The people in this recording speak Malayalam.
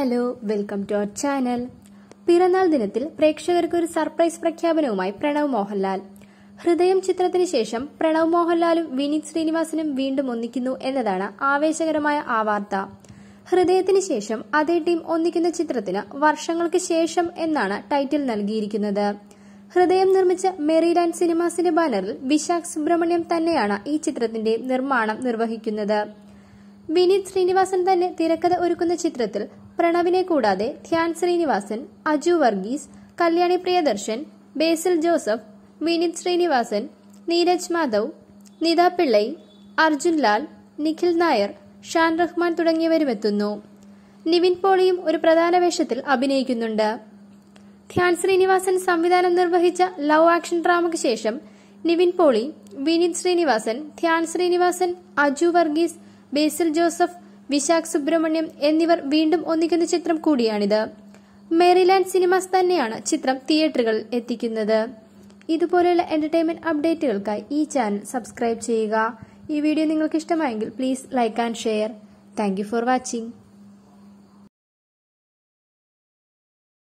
hello welcome to our channel പിറന്നാൾ ദിനത്തിൽ പ്രേക്ഷകർക്ക് ഒരു സർപ്രൈസ് പ്രഖ്യാപനവുമായി പ്രണവ് മോഹൻലാൽ ഹൃദയം ചിത്രത്തിന് ശേഷം പ്രണവ് മോഹൻലാലും വിനീത് ശ്രീനിവാസനും വീണ്ടും ഒന്നിക്കുന്നു എന്നതാണ് ആവേശകരമായ ആ വാർത്ത ഹൃദയത്തിന് ശേഷം അതേ ടീം ഒന്നിക്കുന്ന ചിത്രത്തിന് വർഷങ്ങൾക്ക് ശേഷം എന്നാണ് ടൈറ്റിൽ നൽകിയിരിക്കുന്നത് ഹൃദയം നിർമ്മിച്ച മെറിലാൻഡ് സിനിമാസിന്റെ ബാനറിൽ വിശാഖ് സുബ്രഹ്മണ്യം തന്നെയാണ് ഈ ചിത്രത്തിന്റെ നിർമ്മാണം നിർവഹിക്കുന്നത് വിനീത് ശ്രീനിവാസൻ തന്നെ തിരക്കഥ ഒരുക്കുന്ന ചിത്രത്തിൽ പ്രണവിനെ കൂടാതെ ധ്യാൻ ശ്രീനിവാസൻ അജു വർഗീസ് കല്യാണി പ്രിയദർശൻ ബേസിൽ ജോസഫ് വിനീത് ശ്രീനിവാസൻ നീരജ് മാധവ് നിത പിള്ളൈ അർജുൻ ലാൽ നിഖിൽ നായർ ഷാൻ റഹ്മാൻ തുടങ്ങിയവരുമെത്തുന്നു നിവിൻ പോളിയും ഒരു പ്രധാന വേഷത്തിൽ അഭിനയിക്കുന്നുണ്ട് ധ്യാൻ ശ്രീനിവാസൻ സംവിധാനം നിർവഹിച്ച ലവ് ആക്ഷൻ ഡ്രാമയ്ക്ക് ശേഷം നിവിൻ പോളി വിനീത് ശ്രീനിവാസൻ ധ്യാൻ ശ്രീനിവാസൻ അജു വർഗീസ് ബേസിൽ ജോസഫ് വിശാഖ് സുബ്രഹ്മണ്യം എന്നിവർ വീണ്ടും ഒന്നിക്കുന്ന ചിത്രം കൂടിയാണിത് മേരിലാൻഡ് സിനിമാസ് തന്നെയാണ് ചിത്രം തിയേറ്ററുകളിൽ എത്തിക്കുന്നത് ഇതുപോലെയുള്ള എന്റർടൈൻമെന്റ് അപ്ഡേറ്റുകൾക്കായി ഈ ചാനൽ സബ്സ്ക്രൈബ് ചെയ്യുക ഈ വീഡിയോ നിങ്ങൾക്ക് ഇഷ്ടമായെങ്കിൽ please like and share thank for watching